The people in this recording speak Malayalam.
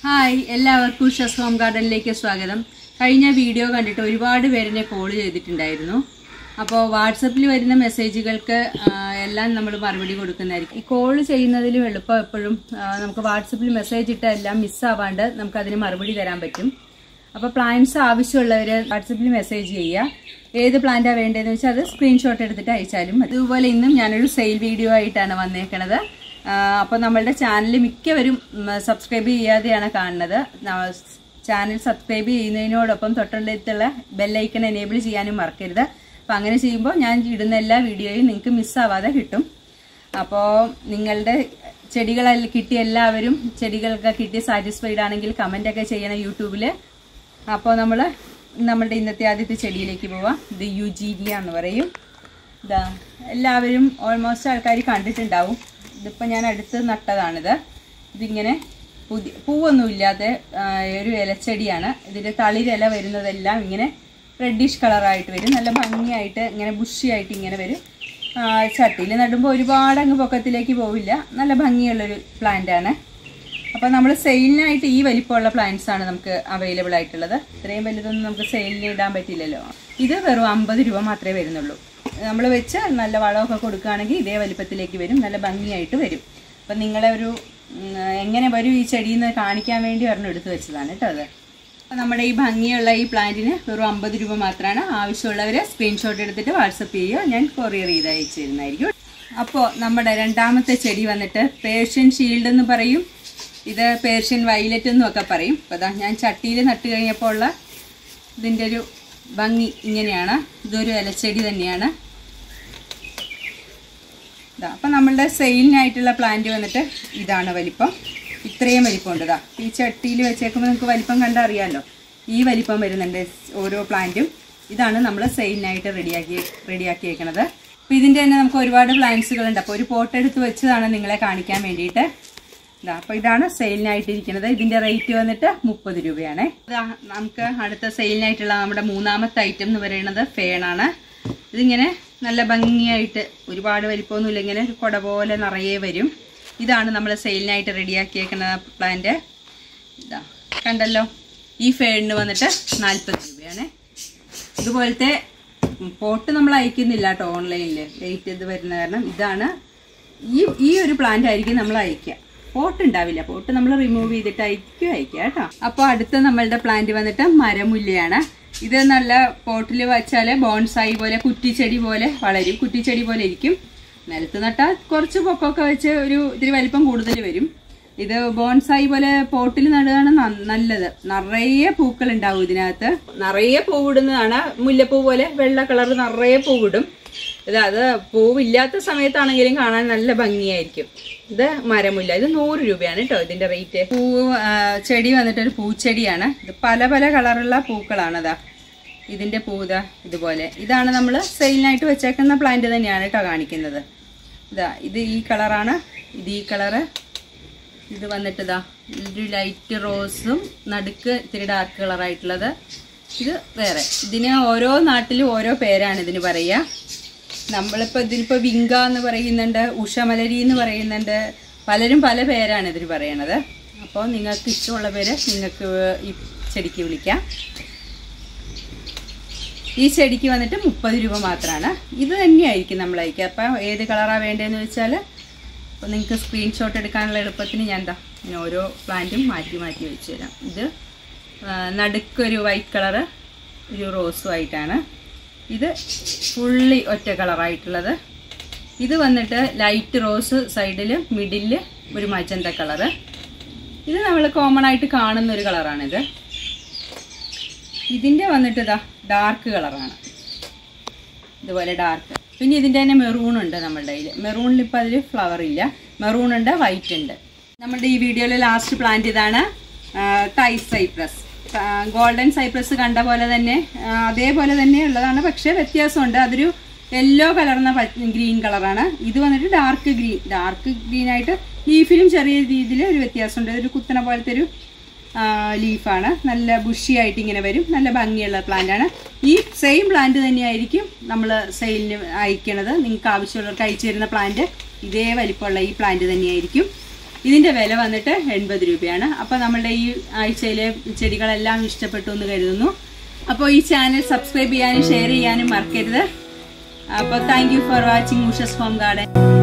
ഹായ് എല്ലാവർക്കും ഷസ് ഹോം ഗാർഡനിലേക്ക് സ്വാഗതം കഴിഞ്ഞ വീഡിയോ കണ്ടിട്ട് ഒരുപാട് പേരെന്നെ കോൾ ചെയ്തിട്ടുണ്ടായിരുന്നു അപ്പോൾ വാട്സപ്പിൽ വരുന്ന മെസ്സേജുകൾക്ക് ആ, എല്ലാം നമ്മൾ മറുപടി കൊടുക്കുന്നതായിരിക്കും ഈ കോൾ ചെയ്യുന്നതിലും എളുപ്പം എപ്പോഴും ആ, നമുക്ക് വാട്സപ്പിൽ മെസ്സേജ് ഇട്ട എല്ലാം മിസ്സാവാണ്ട് നമുക്ക് അതിന് മറുപടി തരാൻ പറ്റും അപ്പോൾ പ്ലാന്റ്സ് ആവശ്യമുള്ളവർ വാട്സപ്പിൽ മെസ്സേജ് ചെയ്യുക ഏത് പ്ലാന്റാണ് വേണ്ടതെന്ന് വെച്ചാൽ അത് സ്ക്രീൻഷോട്ട് എടുത്തിട്ട് അയച്ചാലും മതി. അതുപോലെ ഇന്നും ഞാനൊരു സെയിൽ വീഡിയോ ആയിട്ടാണ് വന്നേക്കണത് അപ്പോൾ നമ്മളുടെ ചാനൽ മിക്കവരും സബ്സ്ക്രൈബ് ചെയ്യാതെയാണ് കാണുന്നത് ചാനൽ സബ്സ്ക്രൈബ് ചെയ്യുന്നതിനോടൊപ്പം തൊട്ടടുത്തുള്ള ബെല്ലൈക്കൺ എനേബിൾ ചെയ്യാനും മറക്കരുത് അപ്പോൾ അങ്ങനെ ചെയ്യുമ്പോൾ ഞാൻ ഇടുന്ന എല്ലാ വീഡിയോയും നിങ്ങൾക്ക് മിസ്സാവാതെ കിട്ടും അപ്പോൾ നിങ്ങളുടെ ചെടികളെല്ലാം കിട്ടിയ എല്ലാവരും ചെടികളൊക്കെ കിട്ടി സാറ്റിസ്ഫൈഡ് ആണെങ്കിൽ കമൻ്റ് ഒക്കെ ചെയ്യണം യൂട്യൂബിൽ അപ്പോൾ നമ്മൾ നമ്മുടെ ഇന്നത്തെ ആദ്യത്തെ ചെടിയിലേക്ക് പോവാം ഇത് യുജീരിയ എന്ന് പറയും ഇതാ എല്ലാവരും ഓൾമോസ്റ്റ് ആൾക്കാർ കണ്ടിട്ടുണ്ടാവും ഇതിപ്പോൾ ഞാൻ അടുത്ത് നട്ടതാണിത് ഇതിങ്ങനെ പുതിയ പൂവൊന്നും ഇല്ലാത്ത ആ, ഒരു ഇലച്ചെടിയാണ് ഇതിൻ്റെ തളിരില വരുന്നതെല്ലാം ഇങ്ങനെ റെഡിഷ് കളറായിട്ട് വരും നല്ല ഭംഗിയായിട്ട് ഇങ്ങനെ ബുഷിയായിട്ട് ഇങ്ങനെ വരും ചട്ടിയിൽ നടുമ്പോൾ ഒരുപാട് അങ്ങ് പൊക്കത്തിലേക്ക് പോവില്ല നല്ല ഭംഗിയുള്ളൊരു പ്ലാന്റ് ആണ് അപ്പോൾ നമ്മൾ സെയിലിനായിട്ട് ഈ വലിപ്പമുള്ള പ്ലാന്റ്സ് ആണ് നമുക്ക് അവൈലബിൾ ആയിട്ടുള്ളത് ഇത്രയും വലുതൊന്നും നമുക്ക് സെയിലിന് ഇടാൻ പറ്റില്ലല്ലോ ഇത് വെറും അമ്പത് രൂപ മാത്രമേ വരുന്നുള്ളൂ നമ്മൾ വെച്ച് നല്ല വളമൊക്കെ കൊടുക്കുകയാണെങ്കിൽ ഇതേ വലിപ്പത്തിലേക്ക് വരും നല്ല ഭംഗിയായിട്ട് വരും അപ്പം നിങ്ങളെ ഒരു ഉം, എങ്ങനെ വരും ഈ ചെടിയിൽ നിന്ന് കാണിക്കാൻ വേണ്ടി ഒരെണ്ണം എടുത്തു വെച്ചതാണ് കേട്ടോ അത് അപ്പോൾ നമ്മുടെ ഈ ഭംഗിയുള്ള ഈ പ്ലാന്റിന് വെറും അമ്പത് രൂപ മാത്രമാണ് ആവശ്യമുള്ളവർ സ്ക്രീൻഷോട്ട് എടുത്തിട്ട് വാട്സപ്പ് ചെയ്യുക ഞാൻ കൊറിയർ ചെയ്ത് അയച്ചു തരുന്നതായിരിക്കും അപ്പോൾ നമ്മുടെ രണ്ടാമത്തെ ചെടി വന്നിട്ട് പേർഷ്യൻ ഷീൽഡ് എന്ന് പറയും ഇത് പേർഷ്യൻ വയലറ്റ് എന്നും ഒക്കെ പറയും അപ്പോൾ അതാ ഞാൻ ചട്ടിയിൽ നട്ട് കഴിഞ്ഞപ്പോൾ ഉള്ള ഇതിൻ്റെ ഒരു ഭംഗി ഇങ്ങനെയാണ് ഇതൊരു ഇലച്ചെടി തന്നെയാണ് ഇതാ അപ്പം നമ്മളുടെ സെയിലിനായിട്ടുള്ള പ്ലാന്റ് വന്നിട്ട് ഇതാണ് വലിപ്പം ഇത്രയും വലിപ്പമുണ്ട് ഇതാ ഈ ചട്ടിയിൽ വെച്ചേക്കുമ്പോൾ നിങ്ങൾക്ക് വലിപ്പം കണ്ടാൽ അറിയാമല്ലോ ഈ വലിപ്പം വരുന്നുണ്ട് ഓരോ പ്ലാന്റും ഇതാണ് നമ്മൾ സെയിലിനായിട്ട് റെഡിയാക്കി റെഡിയാക്കിയേക്കണത് അപ്പോൾ ഇതിൻ്റെ തന്നെ നമുക്ക് ഒരുപാട് പ്ലാന്റ്സുകളുണ്ട് അപ്പോൾ ഒരു പോട്ട് എടുത്ത് വെച്ചതാണ് നിങ്ങളെ കാണിക്കാൻ വേണ്ടിയിട്ട് ഇതാ അപ്പോൾ ഇതാണ് സെയിലിനായിട്ടിരിക്കുന്നത് ഇതിൻ്റെ റേറ്റ് വന്നിട്ട് മുപ്പത് രൂപയാണ് ഇതാ നമുക്ക് അടുത്ത സെയിലിനായിട്ടുള്ള നമ്മുടെ മൂന്നാമത്തെ ഐറ്റം എന്ന് പറയുന്നത് ഫേണാണ് ഇതിങ്ങനെ നല്ല ഭംഗിയായിട്ട് ഒരുപാട് വലിപ്പമൊന്നുമില്ല ഇങ്ങനെ ഒരു കുട പോലെ നിറയെ വരും ഇതാണ് നമ്മൾ സെയിലിനായിട്ട് റെഡിയാക്കിയേക്കുന്ന പ്ലാന്റ് ഇതാ കണ്ടല്ലോ ഈ ഫേണിന് വന്നിട്ട് നാൽപ്പത് രൂപയാണ് ഇതുപോലത്തെ പോട്ട് നമ്മൾ അയക്കുന്നില്ല കേട്ടോ ഓൺലൈനിൽ വെയിറ്റ് ഇത് വരുന്ന കാരണം ഇതാണ് ഈ ഈ ഒരു പ്ലാന്റ് ആയിരിക്കും നമ്മൾ അയക്കുക പോട്ട് ഉണ്ടാവില്ല പോട്ട് നമ്മൾ റിമൂവ് ചെയ്തിട്ട് അയക്കും അയക്കുക കേട്ടോ അപ്പോൾ അടുത്ത നമ്മളുടെ പ്ലാന്റ് വന്നിട്ട് മരമുല്ലയാണ് ഇത് നല്ല പോട്ടിൽ വെച്ചാൽ ബോൺസായി പോലെ കുറ്റിച്ചെടി പോലെ വളരും കുറ്റിച്ചെടി പോലെ ഇരിക്കും നിലത്ത് നട്ടാൽ കുറച്ച് പൊക്കമൊക്കെ വെച്ച് ഒരു ഇത്തിരി വലിപ്പം കൂടുതൽ വരും ഇത് ബോൺസായി പോലെ പോട്ടിൽ നടുകയാണ് ന- നല്ലത് നിറയെ പൂക്കൾ ഉണ്ടാവും ഇതിനകത്ത് നിറയെ പൂവിടുന്നതാണ് മുല്ലപ്പൂ പോലെ വെള്ള കളർ നിറയെ പൂവിടും ഇത് അത് പൂവില്ലാത്ത സമയത്താണെങ്കിലും കാണാൻ നല്ല ഭംഗിയായിരിക്കും ഇത് മരമുല്ല ഇത് നൂറ് രൂപയാണ് കേട്ടോ ഇതിന്റെ റേറ്റ് പൂ ആ, ചെടി വന്നിട്ട് ഒരു പൂച്ചെടിയാണ് ഇത് പല പല കളറുള്ള പൂക്കളാണ് അതാ ഇതിന്റെ പൂത ഇതുപോലെ ഇതാണ് നമ്മൾ സെയിലിനായിട്ട് വെച്ചേക്കുന്ന പ്ലാന്റ് തന്നെയാണ് കേട്ടോ കാണിക്കുന്നത് ഇതാ ഇത് ഈ കളറാണ് ഇത് ഈ കളറ് ഇത് വന്നിട്ട് ഇതാ ഒരു ലൈറ്റ് റോസും നടുക്ക് ഇത്തിരി ഡാർക്ക് കളറായിട്ടുള്ളത് ഇത് വേറെ ഇതിന് ഓരോ നാട്ടിലും ഓരോ പേരാണ് ഇതിന് പറയുക നമ്മളിപ്പോൾ ഇതിനിപ്പോൾ വിങ്ക എന്ന് പറയുന്നുണ്ട് ഉഷമലരി എന്ന് പറയുന്നുണ്ട് പലരും പല പേരാണ് ഇതിന് പറയണത് അപ്പോൾ നിങ്ങൾക്ക് ഇഷ്ടമുള്ള പേര് നിങ്ങൾക്ക് ഈ ചെടിക്ക് വിളിക്കാം ഈ ചെടിക്ക് വന്നിട്ട് മുപ്പത് രൂപ മാത്രമാണ് ഇത് തന്നെയായിരിക്കും നമ്മൾ അയക്കുക അപ്പം ഏത് കളറാണ് വേണ്ടതെന്ന് വെച്ചാൽ അപ്പോൾ നിങ്ങൾക്ക് സ്ക്രീൻഷോട്ട് എടുക്കാനുള്ള എളുപ്പത്തിന് ഞാൻ എന്താ ഇങ്ങനെ ഓരോ പ്ലാന്റും മാറ്റി മാറ്റി വെച്ച് തരാം ഇത് ആ, നടുക്കൊരു വൈറ്റ് കളറ് ഒരു റോസും ആയിട്ടാണ് ഇത് ഫുള്ളി ഒറ്റ കളറായിട്ടുള്ളത് ഇത് വന്നിട്ട് ലൈറ്റ് റോസ് സൈഡിൽ മിഡിൽ ഒരു മജന്ത കളറ് ഇത് നമ്മൾ കോമൺ ആയിട്ട് കാണുന്ന ഒരു കളറാണിത് ഇതിൻ്റെ വന്നിട്ട് ഇതാ ഡാർക്ക് കളറാണ് ഇതുപോലെ ഡാർക്ക് പിന്നെ ഇതിൻ്റെ തന്നെ മെറൂൺ ഉണ്ട് നമ്മളുടെ കയ്യിൽ മെറൂണിൽ ഇപ്പോൾ അതിൽ ഫ്ലവർ ഇല്ല മെറൂൺ ഉണ്ട് വൈറ്റ് ഉണ്ട് നമ്മുടെ ഈ വീഡിയോയിലെ ലാസ്റ്റ് പ്ലാന്റ് ഇതാണ് തൈ സൈപ്രസ് ഗോൾഡൻ സൈപ്രസ് കണ്ട പോലെ തന്നെ ആ, അതേപോലെ തന്നെ ഉള്ളതാണ് പക്ഷേ വ്യത്യാസമുണ്ട് അതൊരു യെല്ലോ കലർന്ന ഗ്രീൻ കളറാണ് ഇത് വന്നിട്ട് ഡാർക്ക് ഗ്രീൻ ഡാർക്ക് ഗ്രീൻ ആയിട്ട് ലീഫിലും ചെറിയ രീതിയിൽ ഒരു വ്യത്യാസമുണ്ട് ഒരു കുത്തണ പോലത്തെ ഒരു ലീഫാണ് നല്ല ബുഷി ആയിട്ട് ഇങ്ങനെ വരും നല്ല ഭംഗിയുള്ള പ്ലാന്റ് ആണ് ഈ സെയിം പ്ലാന്റ് തന്നെയായിരിക്കും നമ്മൾ സെയിലിന് അയക്കണത് നിങ്ങൾക്ക് ആവശ്യമുള്ളവർക്ക് അയച്ചു തരുന്ന പ്ലാന്റ് ഇതേ വലിപ്പമുള്ള ഈ പ്ലാന്റ് തന്നെയായിരിക്കും ഇതിന്റെ വില വന്നിട്ട് എൺപത് രൂപയാണ് അപ്പോൾ നമ്മളുടെ ഈ ആഴ്ചയിലെ ചെടികളെല്ലാം ഇഷ്ടപ്പെട്ടു എന്ന് കരുതുന്നു അപ്പോൾ ഈ ചാനൽ സബ്സ്ക്രൈബ് ചെയ്യാനും ഷെയർ ചെയ്യാനും മറക്കരുത് അപ്പോൾ thank you for watching Ushas home garden